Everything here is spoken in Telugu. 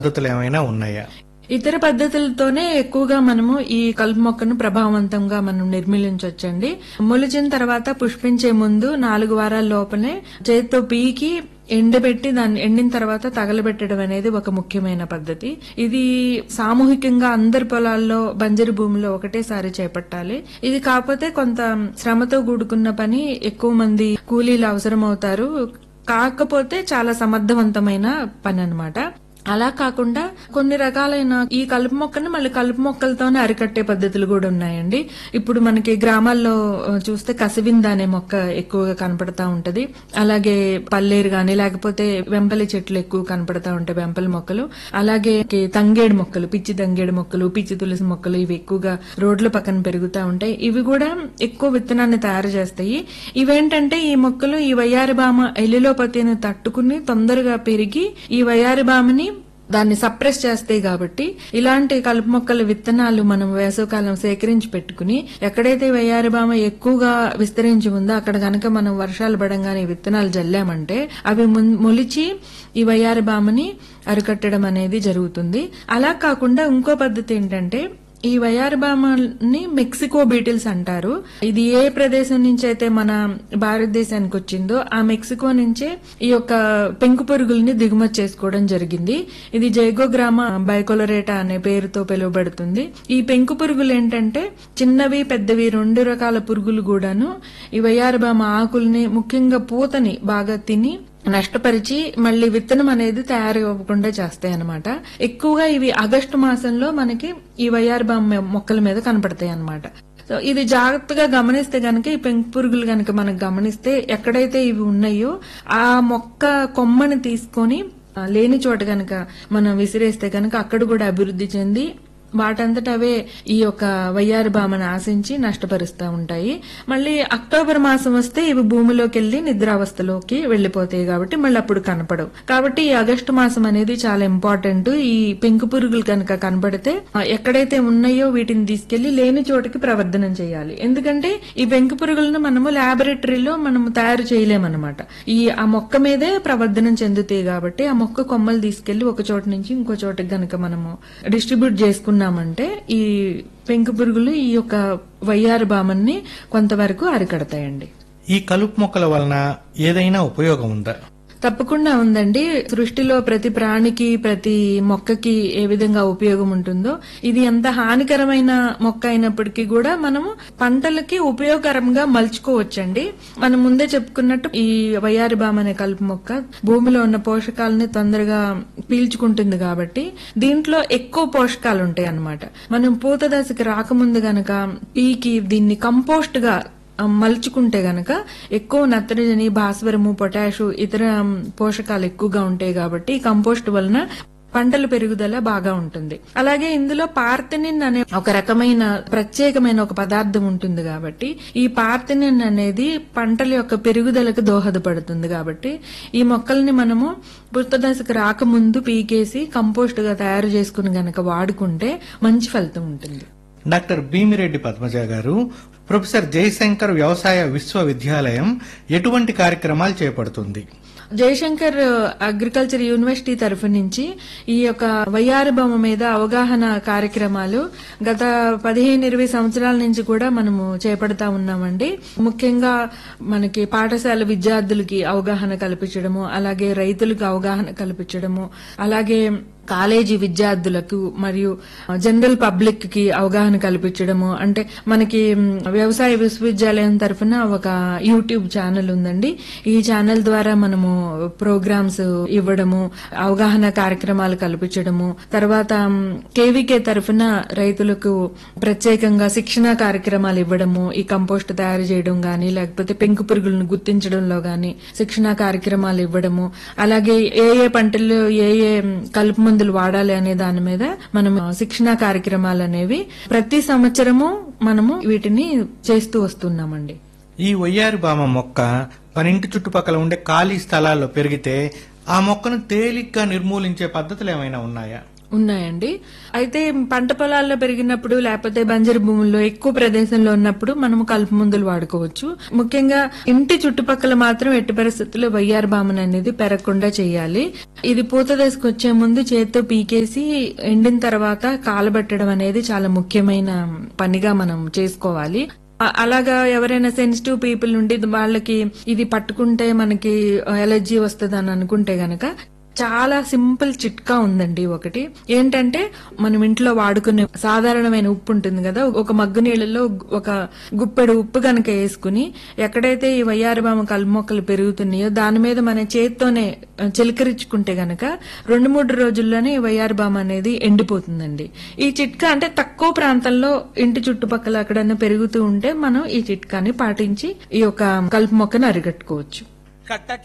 పద్ధతులు ఏమైనా ఉన్నాయా ఇతర పద్ధతులతోనే ఎక్కువగా మనము ఈ కలుపు మొక్కను ప్రభావవంతంగా మనం నిర్మూలించవచ్చండి మొలిచిన తర్వాత పుష్పించే ముందు నాలుగు వారాల లోపలే చేతితో పీకి ఎండబెట్టి దాన్ని ఎండిన తర్వాత తగలబెట్టడం అనేది ఒక ముఖ్యమైన పద్ధతి ఇది సామూహికంగా అందరి పొలాల్లో బంజరు భూమిలో ఒకటేసారి చేపట్టాలి ఇది కాకపోతే కొంత శ్రమతో కూడుకున్న పని ఎక్కువ మంది కూలీలు అవసరం అవుతారు కాకపోతే చాలా సమర్థవంతమైన పని అన్నమాట అలా కాకుండా కొన్ని రకాలైన ఈ కలుపు మొక్కను మళ్ళీ కలుపు మొక్కలతోనే అరికట్టే పద్ధతులు కూడా ఉన్నాయండి ఇప్పుడు మనకి గ్రామాల్లో ఆ, చూస్తే కసివింద అనే మొక్క ఎక్కువగా కనపడతా ఉంటది అలాగే పల్లేరు గాని లేకపోతే వెంపలి చెట్లు ఎక్కువ కనపడతా ఉంటాయి వెంపలి మొక్కలు అలాగే కి- తంగేడు మొక్కలు పిచ్చి తంగేడు మొక్కలు పిచ్చి తులసి మొక్కలు ఇవి ఎక్కువగా రోడ్ల పక్కన పెరుగుతూ ఉంటాయి ఇవి కూడా ఎక్కువ విత్తనాన్ని తయారు చేస్తాయి ఇవేంటంటే ఈ మొక్కలు ఈ వయ్యారి బామ ఎలిలోపతిని తట్టుకుని తొందరగా పెరిగి ఈ వయ్యారి బామని దాన్ని సప్రెస్ చేస్తాయి కాబట్టి ఇలాంటి కలుపు మొక్కల విత్తనాలు మనం వేసవకాలం సేకరించి పెట్టుకుని ఎక్కడైతే వయ్యారి బామ ఎక్కువగా విస్తరించి ఉందో అక్కడ గనక మనం వర్షాలు పడంగానే ఈ విత్తనాలు జల్లామంటే అవి మున్- మొలిచి ఈ వయ్యారి బామని అరికట్టడం అనేది జరుగుతుంది అలా కాకుండా ఇంకో పద్ధతి ఏంటంటే ఈ వయారబామని మెక్సికో బీటిల్స్ అంటారు ఇది ఏ ప్రదేశం నుంచి అయితే మన భారతదేశానికి వచ్చిందో ఆ మెక్సికో నుంచే ఈ యొక్క పెంకు పురుగుల్ని దిగుమతి చేసుకోవడం జరిగింది ఇది జైగోగ్రామ బైకోలరేటా అనే పేరుతో పిలువబడుతుంది ఈ పెంకు పురుగులు ఏంటంటే చిన్నవి పెద్దవి రెండు రకాల పురుగులు కూడాను ఈ వయారబామ ఆకుల్ని ముఖ్యంగా పూతని బాగా తిని నష్టపరిచి మళ్ళీ విత్తనం అనేది తయారు అవ్వకుండా చేస్తాయి అన్నమాట ఎక్కువగా ఇవి ఆగస్టు మాసంలో మనకి ఈ వయ్యారి బామ్మ మొక్కల మీద కనపడతాయి అన్నమాట సో ఇది జాగ్రత్తగా గమనిస్తే గనక ఈ పెంకు పురుగులు గనక మనం గమనిస్తే ఎక్కడైతే ఇవి ఉన్నాయో ఆ మొక్క కొమ్మని తీసుకొని ఆ, లేని చోట గనక మనం విసిరేస్తే గనక అక్కడ కూడా అభివృద్ధి చెంది వాటంతట అవే ఈ యొక్క వయ్యారి బామను ఆశించి నష్టపరుస్తూ ఉంటాయి మళ్ళీ అక్టోబర్ మాసం వస్తే ఇవి భూమిలోకి వెళ్లి నిద్రావస్థలోకి వెళ్లిపోతాయి కాబట్టి మళ్ళీ అప్పుడు కనపడవు కాబట్టి ఈ ఆగస్టు మాసం అనేది చాలా ఇంపార్టెంట్ ఈ పెంకు పురుగులు కనుక కనబడితే ఆ, ఎక్కడైతే ఉన్నాయో వీటిని తీసుకెళ్లి లేని చోటకి ప్రవర్ధనం చేయాలి ఎందుకంటే ఈ పెంకు పురుగులను మనము ల్యాబొరేటరీలో మనము తయారు చేయలేమన్నమాట ఈ ఆ మొక్క మీదే ప్రవర్ధనం చెందుతాయి కాబట్టి ఆ మొక్క కొమ్మలు తీసుకెళ్లి ఒక చోట నుంచి ఇంకో చోటకి గనక మనము డిస్ట్రిబ్యూట్ చేసుకున్నామంటే ఈ పెంకు పురుగులు ఈ యొక్క వయ్యారు బామన్ని కొంతవరకు అరికడతాయండి ఈ కలుపు మొక్కల వలన ఏదైనా ఉపయోగం ఉందా తప్పకుండా ఉందండి సృష్టిలో ప్రతి ప్రాణికి ప్రతి మొక్కకి ఏ విధంగా ఉపయోగం ఉంటుందో ఇది ఎంత హానికరమైన మొక్క అయినప్పటికీ కూడా మనము పంటలకి ఉపయోగకరంగా మలుచుకోవచ్చండి మనం ముందే చెప్పుకున్నట్టు ఈ వయ్యారి బామ అనే కలుపు మొక్క భూమిలో ఉన్న పోషకాలని తొందరగా పీల్చుకుంటుంది కాబట్టి దీంట్లో ఎక్కువ పోషకాలు ఉంటాయి అన్నమాట మనం పూత దశకి రాకముందు గనక పీకి దీన్ని కంపోస్ట్ గా ఆ, మలుచుకుంటే గనక ఎక్కువ నత్రజని భాస్వరము పొటాషు ఇతర మ్, పోషకాలు ఎక్కువగా ఉంటాయి కాబట్టి ఈ కంపోస్ట్ వలన పంటల పెరుగుదల బాగా ఉంటుంది అలాగే ఇందులో పార్థనిన్ అనే ఒక రకమైన ప్రత్యేకమైన ఒక పదార్థం ఉంటుంది కాబట్టి ఈ పార్థనిన్ అనేది పంటల యొక్క పెరుగుదలకు దోహదపడుతుంది కాబట్టి ఈ మొక్కల్ని మనము పుష్పదశకు రాకముందు పీకేసి కంపోస్ట్ గా తయారు చేసుకుని గనక వాడుకుంటే మంచి ఫలితం ఉంటుంది డాక్టర్ భీమిరెడ్డి పద్మజ గారు ప్రొఫెసర్ జయశంకర్ వ్యవసాయ విశ్వవిద్యాలయం ఎటువంటి కార్యక్రమాలు చేపడుతుంది జయశంకర్ అగ్రికల్చర్ యూనివర్సిటీ తరఫు నుంచి ఈ యొక్క వయ్యారి బొమ్మ మీద అవగాహన కార్యక్రమాలు గత పదిహేను ఇరవై సంవత్సరాల నుంచి కూడా మనము చేపడతా ఉన్నామండి ముఖ్యంగా మనకి పాఠశాల విద్యార్థులకి అవగాహన కల్పించడము అలాగే రైతులకు అవగాహన కల్పించడము అలాగే కాలేజీ విద్యార్థులకు మరియు జనరల్ పబ్లిక్ కి అవగాహన కల్పించడము అంటే మనకి మ్, వ్యవసాయ విశ్వవిద్యాలయం తరఫున ఒక యూట్యూబ్ ఛానల్ ఉందండి ఈ ఛానల్ ద్వారా మనము ప్రోగ్రామ్స్ ఇవ్వడము అవగాహన కార్యక్రమాలు కల్పించడము తర్వాత మ్, కేవీకే తరఫున రైతులకు ప్రత్యేకంగా శిక్షణ కార్యక్రమాలు ఇవ్వడము ఈ కంపోస్ట్ తయారు చేయడం గాని లేకపోతే పెంకు పురుగులను గుర్తించడంలో గాని శిక్షణ కార్యక్రమాలు ఇవ్వడము అలాగే ఏ ఏ పంటల్లో ఏ ఏ మ్, కలుపు మందులు వాడాలి అనే దాని మీద మనం శిక్షణ కార్యక్రమాలు అనేవి ప్రతి సంవత్సరము మనము వీటిని చేస్తూ వస్తున్నామండి ఈ వయ్యారి బామ మొక్క మన ఇంటి చుట్టుపక్కల ఉండే ఖాళీ స్థలాల్లో పెరిగితే ఆ మొక్కను తేలిగ్గా నిర్మూలించే పద్ధతులు ఏమైనా ఉన్నాయా ఉన్నాయండి అయితే పంట పొలాల్లో పెరిగినప్పుడు లేకపోతే బంజరు భూముల్లో ఎక్కువ ప్రదేశంలో ఉన్నప్పుడు మనము కలుపు మందులు వాడుకోవచ్చు ముఖ్యంగా ఇంటి చుట్టుపక్కల మాత్రం ఎట్టి పరిస్థితుల్లో వయ్యారు బామన్ అనేది పెరగకుండా చేయాలి ఇది పూత దశకు వచ్చే ముందు చేత్తో పీకేసి ఎండిన తర్వాత కాలబెట్టడం అనేది చాలా ముఖ్యమైన పనిగా మనం చేసుకోవాలి అ- అలాగా ఎవరైనా సెన్సిటివ్ పీపుల్ నుండి వాళ్ళకి ఇది పట్టుకుంటే మనకి ఎలర్జీ వస్తుంది అని అనుకుంటే గనక చాలా సింపుల్ చిట్కా ఉందండి ఒకటి ఏంటంటే మనం ఇంట్లో వాడుకునే సాధారణమైన ఉప్పు ఉంటుంది కదా ఒక మగ్గు నీళ్ళలో ఒక గుప్పెడు ఉప్పు గనక వేసుకుని ఎక్కడైతే ఈ వయ్యారబామ కలుపు మొక్కలు పెరుగుతున్నాయో దాని మీద మన చేత్తోనే ఆ, చిలకరించుకుంటే గనక రెండు మూడు రోజుల్లోనే ఈ వయ్యారబామ అనేది ఎండిపోతుందండి ఈ చిట్కా అంటే తక్కువ ప్రాంతంలో ఇంటి చుట్టుపక్కల ఎక్కడైనా పెరుగుతూ ఉంటే మనం ఈ చిట్కాని పాటించి ఈ యొక్క కలుపు మొక్కను అరిగట్టుకోవచ్చు